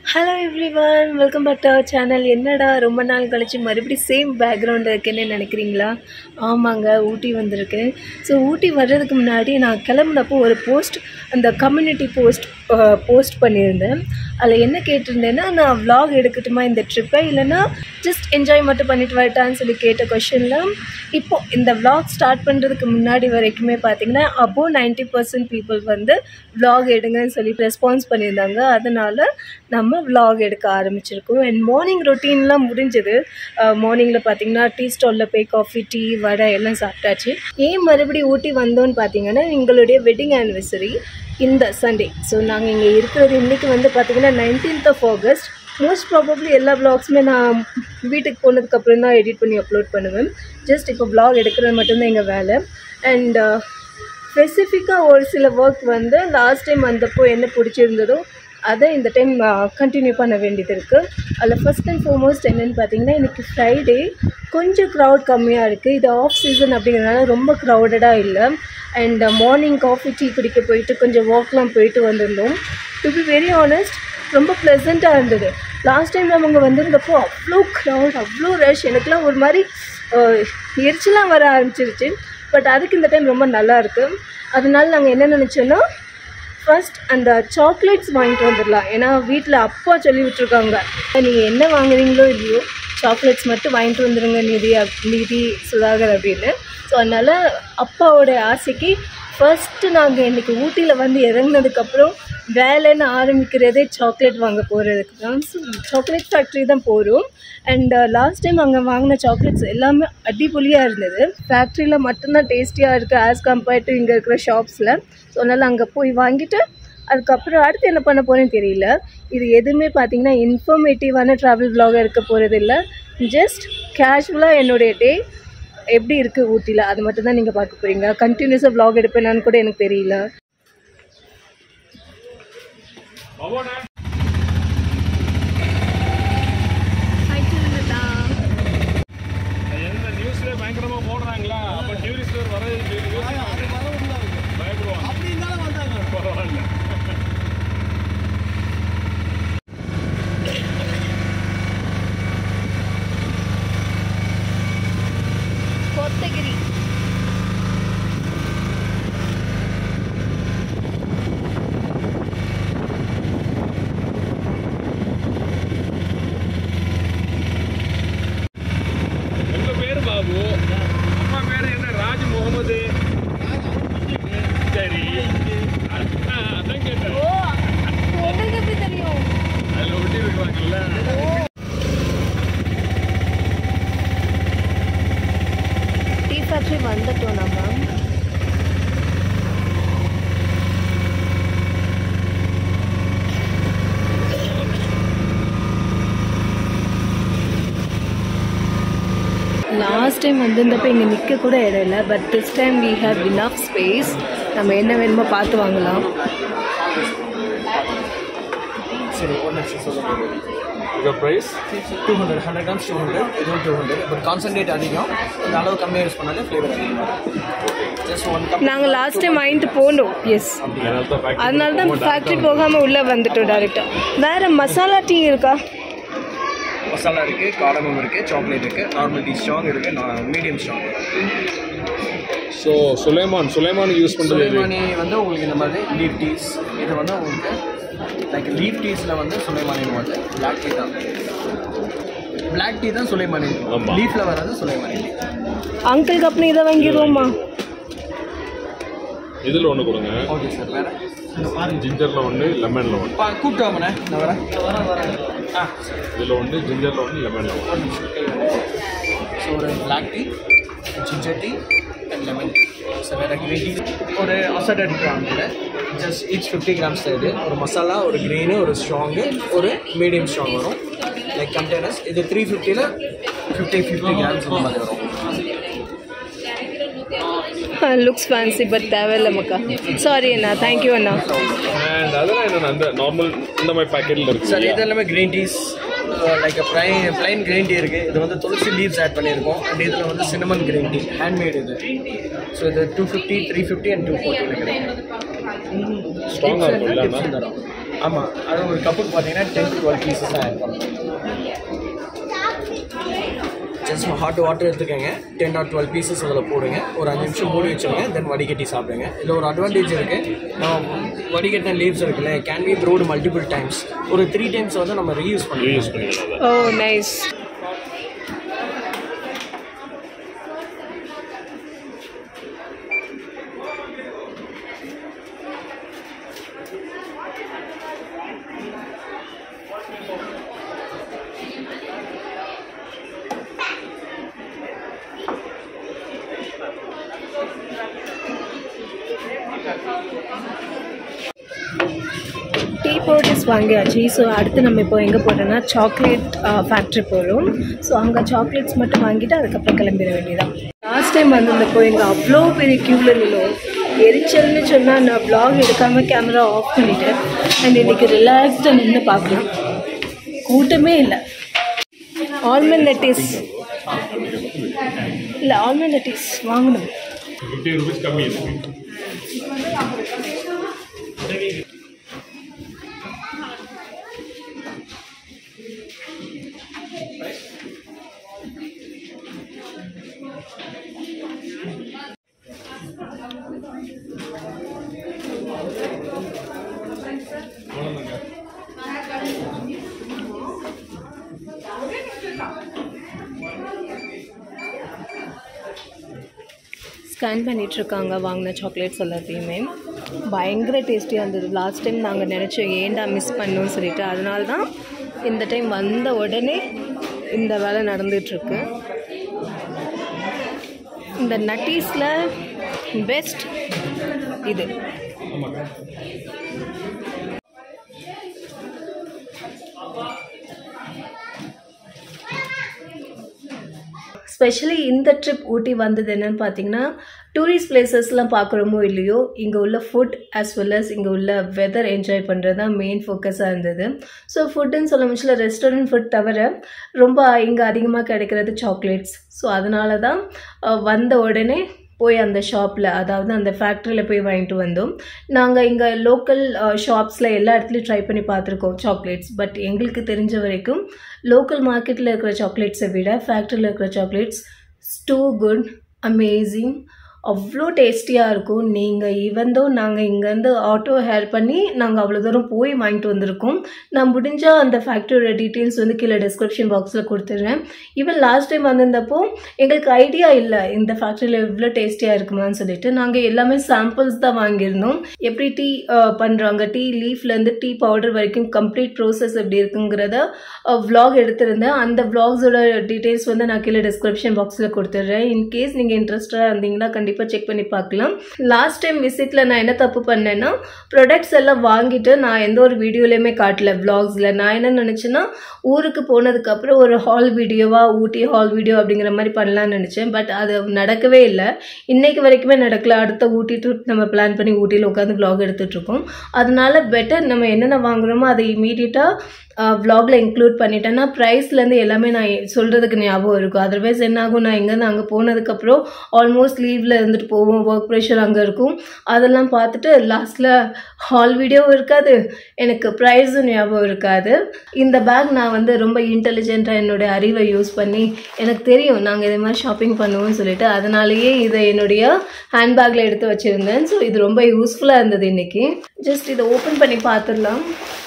Hello everyone welcome back to our channel என்னடா ரொம்ப நாள் கழிச்சு மறுபடியும் சேம் பேக்ரவுண்ட் இருக்குன்னு நினைக்கிறீங்களா ஆமாங்க ஊட்டி வந்திருக்கேன் ஸோ ஊட்டி வர்றதுக்கு முன்னாடி நான் கிளம்புனப்போ ஒரு போஸ்ட் அந்த கம்யூனிட்டி போஸ்ட் போஸ்ட் பண்ணியிருந்தேன் அதில் என்ன கேட்டிருந்தேன்னா நான் vlog எடுக்கட்டுமா இந்த ட்ரிப்பை இல்லைன்னா ஜஸ்ட் என்ஜாய் மட்டும் பண்ணிட்டு வரட்டான்னு சொல்லி கேட்ட கொஷனில் இப்போ இந்த vlog ஸ்டார்ட் பண்ணுறதுக்கு முன்னாடி வரைக்குமே பார்த்தீங்கன்னா அப்போ 90% பர்சன்ட் பீப்புள் வந்து vlog எடுங்கன்னு சொல்லி ரெஸ்பான்ஸ் பண்ணியிருந்தாங்க அதனால் நம்ம vlog எடுக்க ஆரம்பிச்சிருக்கோம் அண்ட் மார்னிங் ரொட்டீன்லாம் முடிஞ்சது மார்னிங்கில் பார்த்தீங்கன்னா டீ ஸ்டாலில் போய் காஃபி டீ வடை எல்லாம் சாப்பிட்டாச்சு ஏன் மறுபடியும் ஊட்டி வந்தோன்னு பார்த்தீங்கன்னா எங்களுடைய வெட்டிங் ஆனிவர்சரி இந்த சண்டே ஸோ நாங்கள் இங்கே இருக்கிறது இன்றைக்கி வந்து பார்த்தீங்கன்னா nineteenth of August most probably எல்லா vlogsமே நான் வீட்டுக்கு போனதுக்கப்புறம் தான் எடிட் பண்ணி அப்லோட் பண்ணுவேன் ஜஸ்ட் இப்போ vlog எடுக்கிறது மட்டும்தான் எங்கள் வேலை அண்ட் ஸ்பெசிஃபிக்காக ஒரு சில ஒர்க் வந்து லாஸ்ட் டைம் வந்தப்போ என்ன பிடிச்சிருந்ததோ அதை இந்த டைம் கண்டினியூ பண்ண வேண்டியது இருக்குது அதில் ஃபஸ்ட் அண்ட் ஃபார்மோஸ்ட் என்னென்னு பார்த்தீங்கன்னா இன்றைக்கி ஃப்ரைடே கொஞ்சம் க்ரௌட் கம்மியாக இருக்குது இது ஆஃப் சீசன் அப்படிங்கிறதுனால ரொம்ப க்ரௌடடாக இல்லை அண்ட் மார்னிங் காஃபி டீ குடிக்க போயிட்டு கொஞ்சம் வாக்லாம் போயிட்டு வந்திருந்தோம் டு பி வெரி ஆனஸ்ட் ரொம்ப ப்ளசண்ட்டாக இருந்தது லாஸ்ட் டைம் நம்ம அங்கே வந்திருந்தப்போ அவ்வளோ க்ரௌட் அவ்வளோ ரஷ் எனக்குலாம் ஒரு மாதிரி அஹ், எரிச்சலாக வர ஆரம்பிச்சிருச்சு பட் அதுக்கு இந்த டைம் ரொம்ப நல்லா இருக்கு அதனால நாங்கள் என்ன நினச்சோன்னா ஃபர்ஸ்ட் அந்த சாக்லேட்ஸ் வாங்கிட்டு வந்துடலாம் ஏன்னா வீட்டில் அப்பா சொல்லி விட்டுருக்காங்க நீங்கள் என்ன வாங்குறீங்களோ இல்லையோ சாக்லேட்ஸ் மட்டும் வாங்கிட்டு வந்துடுங்க நிதி அப்- நிதி சுதாகர் அப்படின்னு ஸோ அதனால் அப்பாவோட ஆசைக்கு ஃபர்ஸ்ட்டு நாங்கள் இன்றைக்கி ஊட்டியில் வந்து இறங்குனதுக்கப்புறம் வேலைன்னு ஆரம்பிக்கிறதே சாக்லேட் வாங்க போகிறதுக்கு தான் ஸோ சாக்லேட் ஃபேக்ட்ரி தான் போகிறோம் அண்ட் லாஸ்ட் டைம் அங்கே வாங்கின சாக்லேட்ஸ் எல்லாமே அடிப்பொலியாக இருந்தது ஃபேக்ட்ரியில் மட்டும்தான் டேஸ்டியாக இருக்குது ஆஸ் கம்பேர்ட் டு இங்கே இருக்கிற ஷாப்ஸில் ஸோ அதனால் அங்கே போய் வாங்கிட்டு அதுக்கப்புறம் அடுத்து என்ன பண்ண போகிறேன்னு தெரியல இது எதுவுமே பார்த்தீங்கன்னா இன்ஃபர்மேட்டிவான ட்ராவல் vlog இருக்க போகிறது இல்லை ஜஸ்ட் கேஷுவலாக என்னுடைய டே எப்படி இருக்குது ஊட்டியில் அது மட்டும் தான் நீங்கள் பார்க்க போகிறீங்க கண்டினியூஸாக vlog எடுப்பேனான்னு கூட எனக்கு தெரியல எந்த நியூஸ்ல பயங்கரமா போடுறாங்களா அப்ப டூரிஸ்ட் வர பயப்படுவாங்க பரவாயில்ல கோத்தகிரி உங்க பேரு பாபு அம்மா பேரு என்ன ராஜ் முகமது சரி அதான் அதான் கேட்டேன் ஓ உங்களுக்கு எப்படி தெரியும் அதுல ஒட்டி இருக்காங்கல்ல டீ ஃபேக்ட்ரி வந்துட்டோம் நம்ம லாஸ்ட் டைம் வந்திருந்தப்போ இங்கே நிற்க கூட இடம் இல்லை but this time we have enough space நம்ம என்ன வேணுமோ பார்த்து வாங்கலாம் சரி ஒரு நிமிஷம் சொல்லுங்கள் உங்க price two hundred hundred grams two hundred இதுவும் டூ ஹண்ட்ரட் பட் கான்சன்ட்ரேட் அதிகம் இந்த அளவு கம்மியாக யூஸ் பண்ணாலே ஃப்ளேவர் அதிகம் ஜஸ்ட் ஒன் கப் நாங்கள் லாஸ்ட் டைம் வாங்கிட்டு போனோம் எஸ் அதனால தான் factory அதனால தான் போக ஃபேக்ட்ரி போகாமல் உள்ளே வந்துட்டோம் டேரெக்டாக வேறு மசாலா டீ இருக்கா மசாலா இருக்குது காடமம் இருக்குது சாக்லேட் இருக்குது நார்மல் டீ ஸ்ட்ராங் இருக்குது medium strong so Sulaiman Sulaiman use பண்றது எது? சுலைமானி வந்து உங்களுக்கு இந்த மாதிரி லீஃப் டீஸ் இது வந்து உங்களுக்கு லைக் லீஃப் டீஸில் வந்து சுலைமானி வந்து பிளாக் டீ தான் பிளாக் டீ தான் சுலைமானி ஆமா. லீஃபில் வர்றது சுலைமானி டீ அங்கிளுக்கு அப்புறம் இதை வாங்கிடுவோமா இதுல ஒண்ணு கொடுங்க ஓகே சார் வேறு ஜிஞ்சர்ல ஒண்ணு லெமன்ல ஒண்ணு பா கூப்பிட்டு வாங்கண்ணே நான் வரேன் வரேன் வரேன் ஆ இதுல ஒண்ணு ஜிஞ்சர்ல ஒண்ணு லெமன்ல ஒண்ணு ஸோ ஒரு black tea ginger tea and lemon tea so வேறு க்ரீன் டீ ஒரு அசட் எடுக்கிறாங்க ஜஸ்ட் ஈச் ஃபிஃப்டி கிராம்ஸ் இது ஒரு மசாலா ஒரு க்ரீனு ஒரு ஸ்ட்ராங்கு ஒரு மீடியம் ஸ்ட்ராங் வரும் லைக் கண்டெய்னர்ஸ் இது த்ரீ ஃபிஃப்டியில் ஃபிஃப்டி ஃபிஃப்டி கிராம்ஸ் இந்த மாதிரி வரும் லுக்ஸ் ஃபேன்சி பட் தேவையில்ல மக்கா சாரி அண்ணா தேங்க்யூ அண்ணா அண்ட் அதெல்லாம் என்னன்னா அந்த நார்மல் இந்த மாதிரி பேக்கெட்ல இருக்கு சார் இது இல்லையா? எல்லாமே green teas like plain plain green tea இருக்குது இது வந்து துளசி லீவ்ஸ் ஆட் பண்ணியிருக்கோம் அண்ட் இதில் வந்து சின்னமன் க்ரீன் டீ ஹேண்ட்மேட் இது ஸோ இது two fifty three fifty and two forty கிடைக்கும் ஸ்ட்ராங்கா இருக்கும் இல்லைன்னா டிப்ஸ் தரோம் ஆமாம் அது ஒரு கப்புக்கு பார்த்தீங்கன்னா டென் டு டுவெல் பீசஸ் தான் ஆட் பண்ணுவோம் ஜஸ்ட் ஹாட் வாட்டர் எடுத்துக்கோங்க டென் ஆர் டுவெல் பீசஸ் அதில் போடுங்க ஒரு அஞ்சு நிமிஷம் மூடி வச்சுருங்க தென் வடிகட்டி சாப்பிடுங்க இதில் ஒரு அட்வான்டேஜ் இருக்குது நம்ம வடிகட்டின லீவ்ஸ் இருக்குல்ல can be brewed multiple times ஒரு த்ரீ டைம்ஸ் வந்து நம்ம ரீயூஸ் பண்ணலாம் யூஸ் பண்ணிக்கலாம் ஓ நைஸ் டீ பவுடர்ஸ் வாங்கியாச்சு ஸோ அடுத்து நம்ம இப்போ எங்கே போகிறோம்னா சாக்லேட் ஃபேக்ட்ரி போகிறோம் ஸோ அங்கே சாக்லேட்ஸ் மட்டும் வாங்கிட்டு அதுக்கப்புறம் கிளம்பிட வேண்டியதான் லாஸ்ட் டைம் வந்திருந்தப்போ எங்கே அவ்வளோ பெரிய க்யூவில் நின்னோம் எரிச்சல்னு சொன்னால் நான் vlog எடுக்காமல் கேமரா ஆஃப் பண்ணிட்டேன் அண்ட் இன்னைக்கு ரிலாக்ஸ்டாக நின்று பார்க்கலாம் கூட்டமே இல்லை ஆல்மண்ட் லெட்டிஸ் இல்லை ஆல்மண்ட் லெட்டிஸ் வாங்கணும் ஃபிஃப்டி ருபீஸ் கம்மி இருக்கு ஸ்கேன் பண்ணிகிட்ருக்காங்க வாங்கின சாக்லேட்ஸ் எல்லாத்தையுமே பயங்கர டேஸ்டியாக இருந்தது லாஸ்ட் டைம் நாங்கள் நினச்சோம் ஏன்டா மிஸ் பண்ணோம்னு சொல்லிட்டு அதனால தான் இந்த டைம் வந்த உடனே இந்த வேலை நடந்துகிட்ருக்கு இந்த நட்டீஸில் பெஸ்ட் இது ஸ்பெஷலி இந்த ட்ரிப் ஊட்டி வந்தது என்னன்னு பார்த்தீங்கன்னா டூரிஸ்ட் பிளேசஸ்லாம் பார்க்குறோமோ இல்லையோ இங்கே உள்ள ஃபுட் as well as இங்கே உள்ள வெதர் என்ஜாய் பண்ணுறது தான் மெயின் ஃபோக்கஸாக இருந்தது ஸோ ஃபுட்டுன்னு சொல்ல முடியல ரெஸ்டாரண்ட் ஃபுட் தவிர ரொம்ப இங்கே அதிகமாக கிடைக்கிறது சாக்லேட்ஸ் ஸோ அதனால தான் அஹ், வந்த உடனே போய் அந்த ஷாப்பில் அதாவது அந்த ஃபேக்ட்ரியில் போய் வாங்கிட்டு வந்தோம் நாங்கள் இங்கே லோக்கல் ஷாப்ஸில் எல்லா இடத்துலையும் ட்ரை பண்ணி பார்த்துருக்கோம் சாக்லேட்ஸ் பட் எங்களுக்கு தெரிஞ்ச வரைக்கும் லோக்கல் மார்க்கெட்டில் இருக்கிற சாக்லேட்ஸை விட ஃபேக்ட்ரியில் இருக்கிற சாக்லேட்ஸ் டூ குட் அமேசிங் அவ்வளோ டேஸ்டியாக இருக்கும் நீங்கள் ஈவந்தோ நாங்கள் இங்கேருந்து ஆட்டோ ஹேர் பண்ணி நாங்கள் அவ்வளோ தூரம் போய் வாங்கிட்டு வந்திருக்கோம் நான் முடிஞ்சால் அந்த ஃபேக்ட்ரியோட டீட்டெயில்ஸ் வந்து கீழே டிஸ்கிரிப்ஷன் பாக்ஸில் கொடுத்துட்றேன் ஈவன் லாஸ்ட் டைம் வந்திருந்தப்போ எங்களுக்கு ஐடியா இல்லை இந்த ஃபேக்ட்ரியில் எவ்வளோ டேஸ்டியாக இருக்குமான்னு சொல்லிட்டு நாங்கள் எல்லாமே சாம்பிள்ஸ் தான் வாங்கியிருந்தோம் எப்படி டீ பண்ணுறாங்க டீ லீஃப்லேருந்து டீ பவுடர் வரைக்கும் கம்ப்ளீட் ப்ரோசஸ் எப்படி இருக்குங்கிறத vlog எடுத்திருந்தேன் அந்த vlogsஓட டீட்டெயில்ஸ் வந்து நான் கீழே டிஸ்கிரிப்ஷன் பாக்ஸில் கொடுத்துட்றேன் இன்கேஸ் நீங்கள் இன்ட்ரெஸ்டாக இருந்தீங்கன்னா கண்டிப்பாக செக் பண்ணி பார்க்கலாம் லாஸ்ட் டைம் விசிட்டில் நான் என்ன தப்பு பண்ணேன்னா ப்ராடக்ட்ஸ் எல்லாம் வாங்கிட்டு நான் எந்த ஒரு வீடியோலையுமே காட்டல vlogsல நான் என்ன நினச்சேன்னா ஊருக்கு போனதுக்கப்புறம் ஒரு ஹால் வீடியோவாக ஊட்டி ஹால் வீடியோ அப்படிங்கிற மாதிரி பண்ணலாம்னு நினச்சேன் பட் அது நடக்கவே இல்லை இன்னைக்கு வரைக்குமே நடக்கல அடுத்த ஊட்டி ட்ரிப் நம்ம பிளான் பண்ணி ஊட்டியில் உட்காந்து vlog எடுத்துட்டு இருக்கோம் அதனால பெட்டர் நம்ம என்னென்ன வாங்குறோமோ அதை இமீடியட்டாக vlogல இன்க்ளூட் பண்ணிட்டேன்னா ப்ரைஸ்லேருந்து எல்லாமே நான் சொல்கிறதுக்கு ஞாபகம் இருக்கும் அதர்வைஸ் என்ன ஆகும் நான் எங்கேருந்து அங்கே போனதுக்கப்புறம் ஆல்மோஸ்ட் லீவில் இருந்துட்டு போவோம் ஒர்க் ப்ரெஷர் அங்கே இருக்கும் அதெல்லாம் பார்த்துட்டு லாஸ்ட்டில் ஹால் வீடியோவும் இருக்காது எனக்கு ப்ரைஸும் ஞாபகம் இருக்காது இந்த பேக் நான் வந்து ரொம்ப இன்டெலிஜென்ட்டாக என்னுடைய அறிவை யூஸ் பண்ணி எனக்கு தெரியும் நாங்கள் இதே மாதிரி ஷாப்பிங் பண்ணுவோம்னு சொல்லிட்டு அதனாலேயே இதை என்னுடைய ஹேண்ட்பேக்கில் எடுத்து வச்சுருந்தேன் ஸோ இது ரொம்ப யூஸ்ஃபுல்லாக இருந்தது இன்றைக்கி ஜஸ்ட் இதை ஓப்பன் பண்ணி பார்த்துடலாம்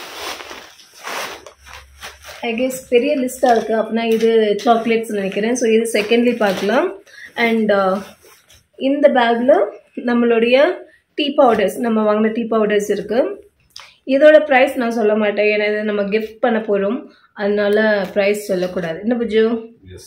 ஐ கெஸ் பெரிய லிஸ்ட்டாக இருக்குது அப்படின்னா இது சாக்லேட்ஸ் நினைக்கிறேன் ஸோ இது செகண்ட்லி பார்க்கலாம் அண்ட் இந்த பேக்கில் நம்மளுடைய டீ பவுடர்ஸ் நம்ம வாங்கின டீ பவுடர்ஸ் இருக்குது இதோட ப்ரைஸ் நான் சொல்ல மாட்டேன் ஏன்னா இதை நம்ம கிஃப்ட் பண்ண போகிறோம் அதனால ப்ரைஸ் சொல்லக்கூடாது என்ன புஜு எஸ்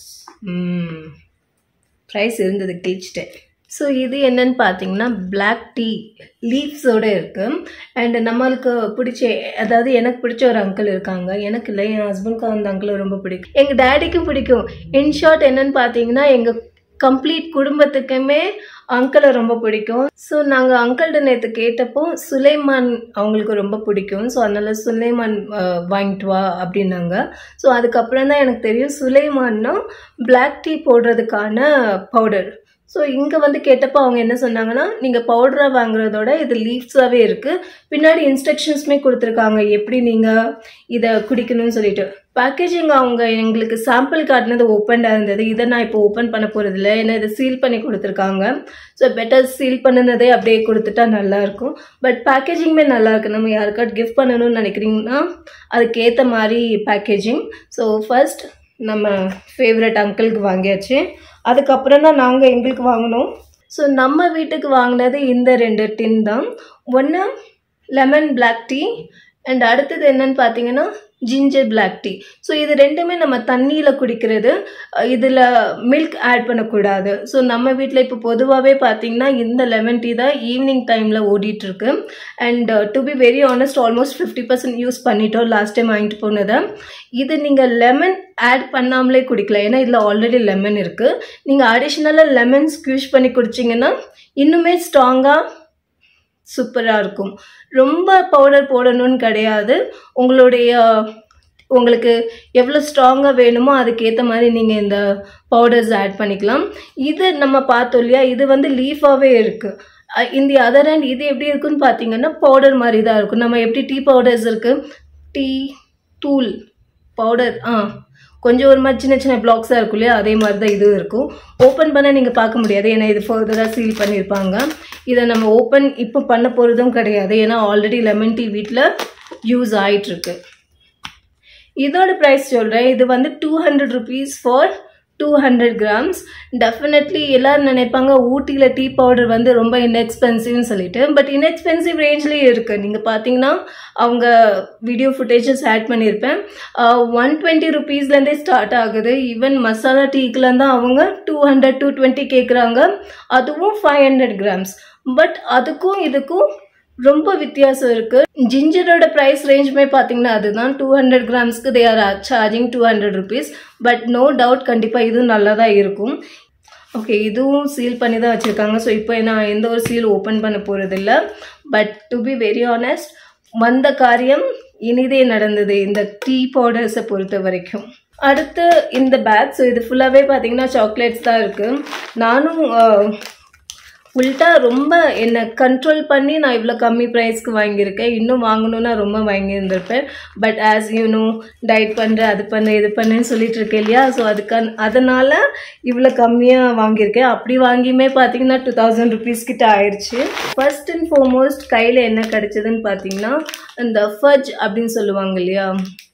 ப்ரைஸ் இருந்தது கிழிச்சிட்டேன் ஸோ இது என்னன்னு பார்த்தீங்கன்னா Black டீ லீவ்ஸோடு இருக்குது அண்ட் நம்மளுக்கு பிடிச்ச அதாவது எனக்கு பிடிச்ச ஒரு அங்கிள் இருக்காங்க எனக்கு இல்லை என் ஹஸ்பண்ட்க்கு அந்த அங்கிள் ரொம்ப பிடிக்கும் எங்கள் டேடிக்கும் பிடிக்கும் இன் ஷார்ட் என்னன்னு பார்த்தீங்கன்னா எங்கள் கம்ப்ளீட் குடும்பத்துக்குமே அங்கிளை ரொம்ப பிடிக்கும் ஸோ நாங்கள் அங்கிள்கிட்ட நேற்று கேட்டப்போ சுலைமான் அவங்களுக்கு ரொம்ப பிடிக்கும் ஸோ அதனால சுலைமான் அஹ், வாங்கிட்டு வா அப்படின்னாங்க ஸோ அதுக்கப்புறம் தான் எனக்கு தெரியும் சுலைமான்னா Black டீ போடுறதுக்கான பவுடர் ஸோ இங்கே வந்து கேட்டப்போ அவங்க என்ன சொன்னாங்கன்னா நீங்கள் பவுடராக வாங்குறதோட இது லீவ்ஸாகவே இருக்குது பின்னாடி இன்ஸ்ட்ரக்ஷன்ஸுமே கொடுத்துருக்காங்க எப்படி நீங்கள் இதை குடிக்கணும்னு சொல்லிட்டு பேக்கேஜிங் அவங்க எங்களுக்கு சாம்பிள் காட்டினது ஓப்பனாக இருந்தது இதை நான் இப்போ ஓப்பன் பண்ண போகிறது இல்லை ஏன்னா இதை சீல் பண்ணி கொடுத்துருக்காங்க ஸோ பெட்டர் சீல் பண்ணினதே அப்படியே கொடுத்துட்டா நல்லாயிருக்கும் பட் பேக்கேஜிங்குமே நல்லா இருக்கு நம்ம யாருக்காவது கிஃப்ட் பண்ணணும்னு நினைக்கிறீங்கன்னா அதுக்கேற்ற மாதிரி பேக்கேஜிங் ஸோ ஃபர்ஸ்ட் நம்ம ஃபேவரட் அங்கிளுக்கு வாங்கியாச்சு அதுக்கப்புறம் தான் நாங்கள் எங்களுக்கு வாங்கினோம் ஸோ நம்ம வீட்டுக்கு வாங்கினது இந்த ரெண்டு டின் தான் ஒன்று லெமன் பிளாக் டீ அண்ட் அடுத்தது என்னன்னு பார்த்தீங்கன்னா ஜிஞ்சர் பிளாக் டீ ஸோ இது ரெண்டுமே நம்ம தண்ணியில் குடிக்கிறது இதில் மில்க் ஆட் பண்ணக்கூடாது ஸோ நம்ம வீட்டில் இப்போ பொதுவாகவே பார்த்தீங்கன்னா இந்த லெமன் டீ தான் ஈவினிங் டைமில் ஓடிட்டுருக்கு and to be very honest almost fifty percent use பண்ணிட்டோம் லாஸ்ட் டைம் வாங்கிட்டு போனதை இது நீங்கள் லெமன் ஆட் பண்ணாமலே குடிக்கலாம் ஏன்னா இதில் ஆல்ரெடி லெமன் இருக்குது நீங்கள் அடிஷ்னலாக லெமன் ஸ்க்யூஷ் பண்ணி குடிச்சிங்கன்னா இன்னுமே ஸ்ட்ராங்காக சூப்பராக இருக்கும் ரொம்ப பவுடர் போடணும்னு கிடையாது உங்களுடைய உங்களுக்கு எவ்வளோ ஸ்ட்ராங்காக வேணுமோ அதுக்கேற்ற மாதிரி நீங்கள் இந்த பவுடர்ஸ் ஆட் பண்ணிக்கலாம் இது நம்ம பார்த்தோம் இல்லையா இது வந்து லீஃபாகவே இருக்குது இந்த அதர் ஹேண்ட் இது எப்படி இருக்குன்னு பார்த்தீங்கன்னா பவுடர் மாதிரி தான் இருக்கும் நம்ம எப்படி டீ பவுடர்ஸ் இருக்குது டீ தூள் பவுடர் ஆ கொஞ்சம் ஒரு மாதிரி சின்ன சின்ன பிளாக்ஸாக இருக்கும் இல்லையா அதே மாதிரி தான் இதுவும் இருக்கும் ஓப்பன் பண்ண நீங்கள் பார்க்க முடியாது ஏன்னா இது ஃபர்தராக சீல் பண்ணியிருப்பாங்க இதை நம்ம ஓப்பன் இப்போ பண்ண போகிறதும் கிடையாது ஏன்னா ஆல்ரெடி லெமன் டீ வீட்டில் யூஸ் ஆயிட்டிருக்கு இதோட ப்ரைஸ் சொல்கிறேன் இது வந்து two hundred rupees for two hundred grams definitely எல்லோரும் நினைப்பாங்க ஊட்டியில் டீ பவுடர் வந்து ரொம்ப இன்எக்ஸ்பென்சிவ்னு சொல்லிட்டு பட் இன்எக்ஸ்பென்சிவ் ரேஞ்ச்லேயே இருக்குது நீங்கள் பார்த்தீங்கன்னா அவங்க வீடியோ ஃபுட்டேஜஸ் ஆட் பண்ணியிருப்பேன் ஒன் டுவெண்ட்டி ருபீஸ்லேருந்தே ஸ்டார்ட் ஆகுது ஈவன் மசாலா டீக்கெலாம் தான் அவங்க டூ ஹண்ட்ரட் டூ டுவெண்ட்டி கேட்குறாங்க அதுவும் ஃபைவ் ஹண்ட்ரட் கிராம்ஸ் பட் அதுக்கும் இதுக்கும் ரொம்ப வித்தியாசம் இருக்கு ஜிஞ்சரோட ப்ரைஸ் ரேஞ்சுமே பார்த்தீங்கன்னா அதுதான் டூ ஹண்ட்ரட் கிராம்ஸ்க்கு they are charging two hundred rupees but no doubt கண்டிப்பாக இதுவும் நல்லா தான் இருக்கும் ஓகே இதுவும் சீல் பண்ணி தான் வச்சுருக்காங்க ஸோ இப்போ நான் எந்த ஒரு சீல் ஓப்பன் பண்ண போகிறதில்ல but to be very honest வந்த காரியம் இனிதே நடந்தது இந்த டீ பவுடர்ஸை பொறுத்த வரைக்கும் அடுத்து இந்த பேக் ஸோ இது ஃபுல்லாகவே பார்த்தீங்கன்னா சாக்லேட்ஸ் தான் இருக்குது நானும் உள்ட்டா ரொம்ப என்னை கண்ட்ரோல் பண்ணி நான் இவ்வளோ கம்மி ப்ரைஸ்க்கு வாங்கியிருக்கேன் இன்னும் வாங்கணுன்னா ரொம்ப வாங்கியிருந்திருப்பேன் but as you know diet பண்ணுறேன் அது பண்ண இது பண்ணுன்னு சொல்லிட்டு இருக்கேன் இல்லையா ஸோ அதுக்கான அதனால் இவ்வளோ கம்மியாக வாங்கியிருக்கேன் அப்படி வாங்கியுமே பார்த்தீங்கன்னா டூ தௌசண்ட் ருபீஸ் கிட்ட ஆயிடுச்சு ஃபர்ஸ்ட் அண்ட் ஃபார்மோஸ்ட் கையில் என்ன கிடைச்சதுன்னு பார்த்தீங்கன்னா இந்த ஃபஜ் அப்படின்னு சொல்லுவாங்க இல்லையா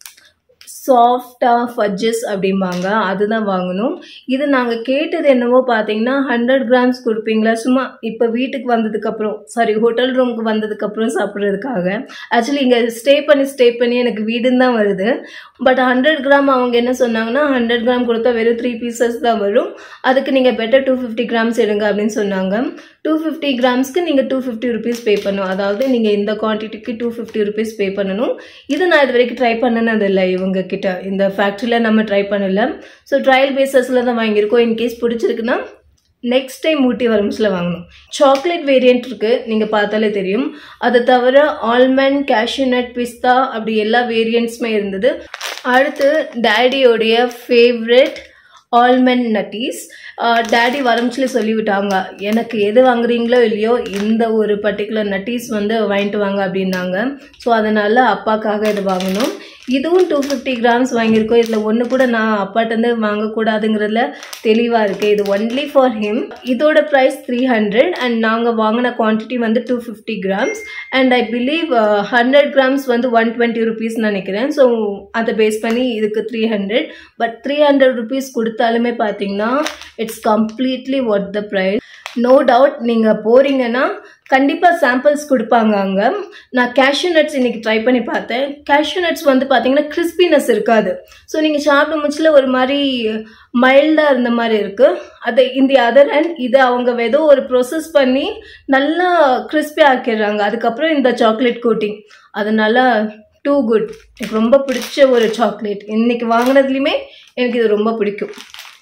சாஃப்டாக ஃபஜ்ஜஸ் அப்படிம்பாங்க அதுதான் வாங்கணும் இது நாங்கள் கேட்டது என்னவோ பார்த்தீங்கன்னா ஹண்ட்ரட் கிராம்ஸ் கொடுப்பீங்களா சும்மா இப்போ வீட்டுக்கு வந்ததுக்கப்புறம் சாரி ஹோட்டல் ரூமுக்கு வந்ததுக்கப்புறம் சாப்பிட்றதுக்காக ஆக்சுவலி இங்கே ஸ்டே பண்ணி ஸ்டே பண்ணி எனக்கு வீடுன்னு தான் வருது பட் ஹண்ட்ரட் கிராம் அவங்க என்ன சொன்னாங்கன்னா ஹண்ட்ரட் கிராம் கொடுத்தா வெறும் த்ரீ பீசஸ் தான் வரும் அதுக்கு நீங்கள் பெட்டர் டூ ஃபிஃப்டி கிராம்ஸ் எடுங்க அப்படின்னு சொன்னாங்க டூ ஃபிஃப்டி கிராம்ஸ்க்கு நீங்கள் டூ ஃபிஃப்டி ருபீஸ் பே பண்ணணும் அதாவது நீங்கள் இந்த குவான்டிட்டிக்கு டூ ஃபிஃப்டி ருபீஸ் பே பண்ணணும் இது நான் இது வரைக்கும் ட்ரை பண்ணனது இல்லை இவங்க கிட்ட இந்த ஃபேக்ட்ரியில் நம்ம ட்ரை பண்ணல ஸோ ட்ரையல் பேசஸில் தான் வாங்கியிருக்கோம் இன்கேஸ் பிடிச்சிருக்குன்னா நெக்ஸ்ட் டைம் ஊட்டி வரம்ஸில் வாங்கணும் சாக்லேட் வேரியண்ட் இருக்குது நீங்கள் பார்த்தாலே தெரியும் அதை தவிர ஆல்மண்ட் கேஷ்யூ நட் பிஸ்தா அப்படி எல்லா வேரியண்ட்ஸுமே இருந்தது அடுத்து டேடியோடைய ஃபேவரெட் ஆல்மண்ட் நட்டீஸ் டேடி வரம்ச்சில சொல்லிவிட்டாங்க எனக்கு எது வாங்குறீங்களோ இல்லையோ இந்த ஒரு பர்டிகுலர் நட்டீஸ் வந்து வாங்கிட்டு வாங்க அப்படின்னாங்க ஸோ அதனால் அப்பாக்காக இது வாங்கணும் இதுவும் டூ ஃபிஃப்டி கிராம்ஸ் வாங்கியிருக்கோம் இதில் ஒன்று கூட நான் அப்பாட்டேருந்து வாங்கக்கூடாதுங்கிறதுல தெளிவாக இருக்குது இது ஒன்லி ஃபார் ஹிம் இதோட ப்ரைஸ் த்ரீ ஹண்ட்ரட் அண்ட் நாங்கள் வாங்கின குவான்டிட்டி வந்து two fifty grams and I believe hundred grams வந்து ஒன் டுவெண்ட்டி ருபீஸ் நினைக்கிறேன் ஸோ அதை பேஸ் பண்ணி இதுக்கு three hundred but three hundred rupees கொடுத்தாலுமே பார்த்தீங்கன்னா it's completely worth the price no doubt நீங்கள் போகிறீங்கன்னா கண்டிப்பாக சாம்பிள்ஸ் கொடுப்பாங்க அங்கே நான் கேஷ்யூ நட்ஸ் இன்றைக்கி ட்ரை பண்ணி பார்த்தேன் கேஷ்யூ நட்ஸ் வந்து பார்த்தீங்கன்னா கிறிஸ்பினஸ் இருக்காது ஸோ நீங்கள் சாப்பிடும் முச்சில் ஒரு மாதிரி மைல்டாக இருந்த மாதிரி இருக்குது அதை இந்த அதர் ஹேண்ட் இதை அவங்க ஏதோ ஒரு ப்ரொசஸ் பண்ணி நல்லா கிறிஸ்பி ஆக்கிடுறாங்க அதுக்கப்புறம் இந்த சாக்லேட் கோட்டிங் அதனால டூ குட் எனக்கு ரொம்ப பிடிச்ச ஒரு சாக்லேட் இன்னைக்கு வாங்கினதுலையுமே எனக்கு இது ரொம்ப பிடிக்கும்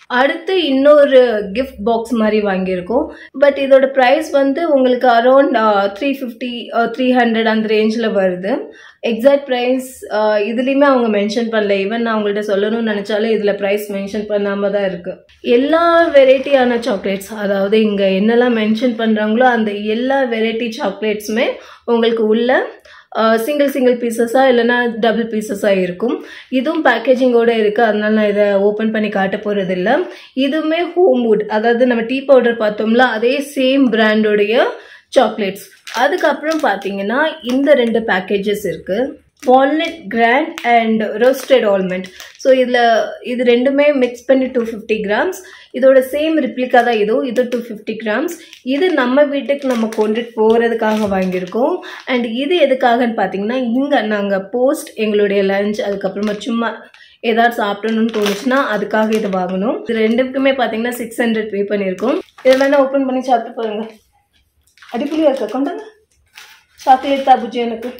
அடுத்து இன்னொரு கிஃப்ட் பாக்ஸ் மாதிரி வாங்கியிருக்கோம் பட் இதோட ப்ரைஸ் வந்து உங்களுக்கு around three fifty three hundred அந்த ரேஞ்சில் வருது எக்ஸாக்ட் ப்ரைஸ் இதுலேயுமே அவங்க மென்ஷன் பண்ணல ஈவன் நான் அவங்கள்ட்ட சொல்லணும்னு நினச்சாலும் இதில் ப்ரைஸ் மென்ஷன் பண்ணாமல் தான் இருக்குது எல்லா வெரைட்டியான சாக்லேட்ஸ் அதாவது இங்கே என்னெல்லாம் மென்ஷன் பண்ணுறாங்களோ அந்த எல்லா வெரைட்டி சாக்லேட்ஸுமே உங்களுக்கு உள்ள சிங்கிள் சிங்கிள் பீசஸாக இல்லைனா டபுள் பீசஸாக இருக்கும் இதுவும் பேக்கேஜிங்கோடு இருக்குது அதனால நான் இதை ஓப்பன் பண்ணி காட்ட போகிறது இல்லை இதுவுமே ஹோம்வுட் அதாவது நம்ம டீ பவுடர் பார்த்தோம்ல அதே சேம் பிராண்டோடைய சாக்லேட்ஸ் அதுக்கப்புறம் பார்த்தீங்கன்னா இந்த ரெண்டு பேக்கேஜஸ் இருக்குது walnut grand and roasted almond so இதில் இது ரெண்டுமே மிக்ஸ் பண்ணி டூ ஃபிஃப்டி கிராம்ஸ் இதோட சேம் ரிப்ளிகா தான் இதுவும் இது டூ ஃபிஃப்டி கிராம்ஸ் இது நம்ம வீட்டுக்கு நம்ம கொண்டுட்டு போகிறதுக்காக வாங்கியிருக்கோம் அண்ட் இது எதுக்காகன்னு பார்த்தீங்கன்னா இங்கே நாங்கள் போஸ்ட் எங்களுடைய லஞ்ச் அதுக்கப்புறமா சும்மா ஏதாவது சாப்பிடணும்னு தோணுச்சுன்னா அதுக்காக இது வாங்கணும் இது ரெண்டுக்குமே பார்த்தீங்கன்னா சிக்ஸ் ஹண்ட்ரட் பே பண்ணியிருக்கோம் இதை வேணால் ஓப்பன் பண்ணி சாப்பிட்டு பாருங்க அடிப்படையாக இருக்கா கொண்டாங்க சாக்லேட் தாபுஜி எனக்கு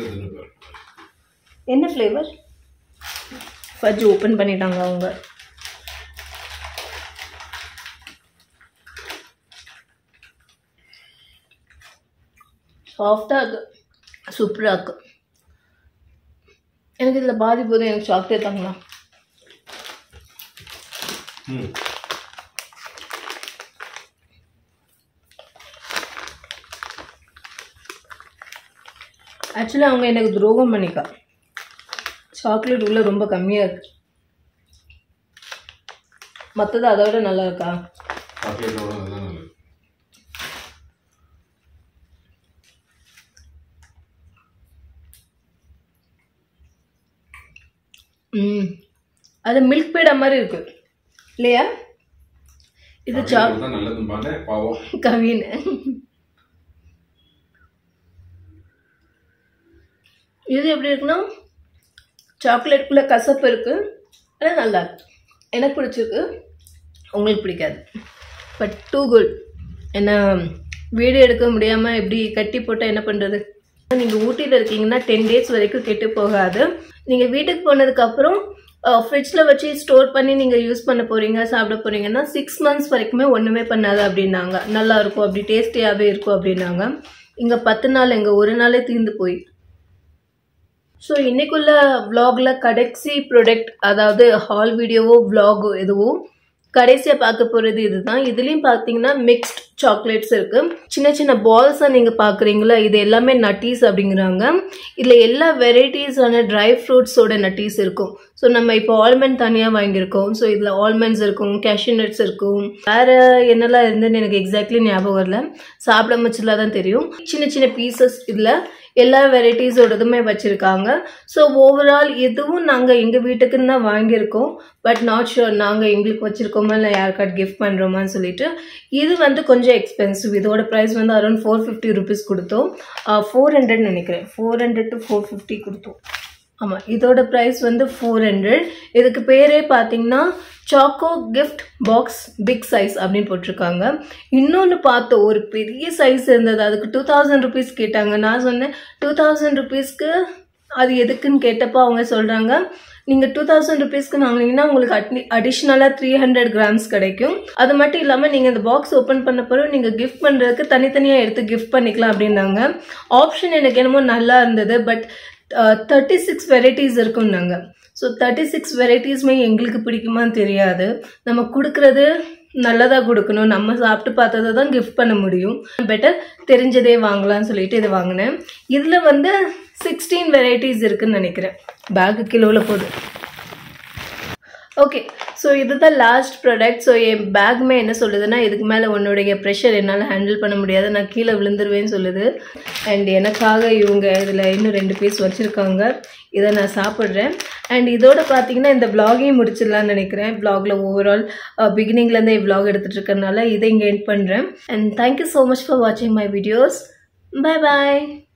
என்ன ஃப்ளேவர் ஃபஜ் ஓப்பன் பண்ணிட்டாங்க அவங்க சாஃப்டாக இருக்கு சூப்பராக இருக்கு எனக்கு இதில் பாதி போதும் எனக்கு சாக்லேட் தாங்களா ஆக்சுவலி அவங்க எனக்கு துரோகம் பண்ணிக்கா சாக்லேட் உள்ள ரொம்ப கம்மியாக இருக்கு மற்றது அதை விட நல்லா இருக்கா சாக்லேட்டோட அதுதான் நல்லது ம் அது மில்க் பேடா மாதிரி இருக்கு இல்லையா இது சா சாக்லேட் தான் நல்லதும்பானே பாவம் கவின் இது எப்படி இருக்குன்னா சாக்லேட்டுக்குள்ளே கசப்பு இருக்கு ஆனால் நல்லா இருக்கு எனக்கு பிடிச்சிருக்கு உங்களுக்கு பிடிக்காது பட் டூ குட் என்ன வீடியோ எடுக்க முடியாமல் எப்படி கட்டி போட்டால் என்ன பண்ணுறது நீங்கள் ஊட்டியில் இருக்கீங்கன்னா டென் டேஸ் வரைக்கும் கெட்டு போகாது நீங்கள் வீட்டுக்கு போனதுக்கப்புறம் ஃப்ரிட்ஜில் வச்சு ஸ்டோர் பண்ணி நீங்கள் யூஸ் பண்ண போகிறீங்க சாப்பிட போகிறீங்கன்னா சிக்ஸ் மந்த்ஸ் வரைக்குமே ஒன்றுமே பண்ணாது அப்படின்னாங்க நல்லா இருக்கும் அப்படி டேஸ்டியாகவே இருக்கும் அப்படின்னாங்க இங்கே பத்து நாள் எங்கள் ஒரு நாளே தீர்ந்து போய் ஸோ இன்னைக்குள்ள vlogல கடைசி ப்ராடக்ட் அதாவது ஹால் வீடியோவோ vlog எதுவோ கடைசியாக பார்க்க போகிறது இதுதான் இதுலேயும் பார்த்தீங்கன்னா மிக்ஸ்ட் சாக்லேட்ஸ் இருக்குது சின்ன சின்ன பால்ஸாக நீங்கள் பார்க்குறீங்களா இது எல்லாமே நட்டீஸ் அப்படிங்கிறாங்க இதில் எல்லா வெரைட்டிஸான ட்ரை ஃப்ரூட்ஸோட நட்டீஸ் இருக்கும் ஸோ நம்ம இப்போ ஆல்மண்ட் தனியாக வாங்கியிருக்கோம் ஸோ இதில் ஆல்மண்ட்ஸ் இருக்கும் கேஷ்யூ நட்ஸ் இருக்கும் வேறு என்னெல்லாம் இருந்துன்னு எனக்கு எக்ஸாக்ட்லி ஞாபகம் வரல சாப்பிட மச்சில் தான் தெரியும் சின்ன சின்ன பீசஸ் இதில் எல்லா வெரைட்டிஸோடதுமே வச்சுருக்காங்க ஸோ ஓவரால் இதுவும் நாங்கள் எங்கள் வீட்டுக்குன்னு தான் வாங்கியிருக்கோம் பட் நாட் ஷுர் நாங்கள் எங்களுக்கு வச்சுருக்கோமா இல்லை யாருக்காட் கிஃப்ட் பண்ணுறோமான்னு சொல்லிட்டு இது வந்து கொஞ்சம் எக்ஸ்பென்சிவ் இதோட ப்ரைஸ் வந்து அரௌண்ட் ஃபோர் ஃபிஃப்டி ருபீஸ் கொடுத்தோம் ஃபோர் ஹண்ட்ரட் நினைக்கிறேன் four hundred to four fifty கொடுத்தோம் ஆமாம் இதோட ப்ரைஸ் வந்து ஃபோர் ஹண்ட்ரட் இதுக்கு பேரே பார்த்தீங்கன்னா choco gift box big size அப்படின்னு போட்டிருக்காங்க இன்னொன்று பார்த்தோம் ஒரு பெரிய சைஸ் இருந்தது அதுக்கு டூ தௌசண்ட் ருபீஸ் கேட்டாங்க நான் சொன்னேன் டூ தௌசண்ட் ருபீஸ்க்கு அது எதுக்குன்னு கேட்டப்போ அவங்க சொல்கிறாங்க நீங்கள் டூ தௌசண்ட் ருபீஸ்க்கு வாங்கினீங்கன்னா உங்களுக்கு அட்னி அடிஷ்னலாக த்ரீ ஹண்ட்ரட் கிராம்ஸ் கிடைக்கும் அது மட்டும் இல்லாமல் நீங்கள் இந்த பாக்ஸ் ஓப்பன் பண்ண பிறகு நீங்கள் கிஃப்ட் பண்ணுறதுக்கு தனித்தனியாக எடுத்து கிஃப்ட் பண்ணிக்கலாம் அப்படின்னாங்க ஆப்ஷன் எனக்கு என்னமோ நல்லா இருந்தது பட் தேர்ட்டி சிக்ஸ் வெரைட்டிஸ் இருக்குன்னாங்க ஸோ தேர்ட்டி சிக்ஸ் வெரைட்டிஸுமே எங்களுக்கு பிடிக்குமான்னு தெரியாது நம்ம கொடுக்குறது நல்லதாக கொடுக்கணும் நம்ம சாப்பிட்டு பார்த்ததை தான் கிஃப்ட் பண்ண முடியும் பெட்டர் தெரிஞ்சதே வாங்கலாம்னு சொல்லிட்டு இதை வாங்கினேன் இதில் வந்து சிக்ஸ்டீன் வெரைட்டிஸ் இருக்குன்னு நினைக்கிறேன் பேக்கு கிலோவில் போகுது ஓகே ஸோ இதுதான் லாஸ்ட் ப்ராடக்ட் ஸோ என் பேக்குமே என்ன சொல்லுதுன்னா இதுக்கு மேலே உன்னுடைய ப்ரெஷர் என்னால் ஹேண்டில் பண்ண முடியாது நான் கீழே விழுந்துருவேன்னு சொல்லுது அண்ட் எனக்காக இவங்க இதில் இன்னும் ரெண்டு பீஸ் வச்சுருக்காங்க இதை நான் சாப்பிட்றேன் அண்ட் இதோட பார்த்தீங்கன்னா இந்த vlog-ஐயும் முடிச்சிடலாம்னு நினைக்கிறேன் vlogல ஓவரால் பிகினிங்லேருந்தே vlog எடுத்துகிட்டு இருக்கறனால இதை இங்கே எண்ட் பண்ணுறேன் and thank you so much for வாட்சிங் மை வீடியோஸ் பை பாய்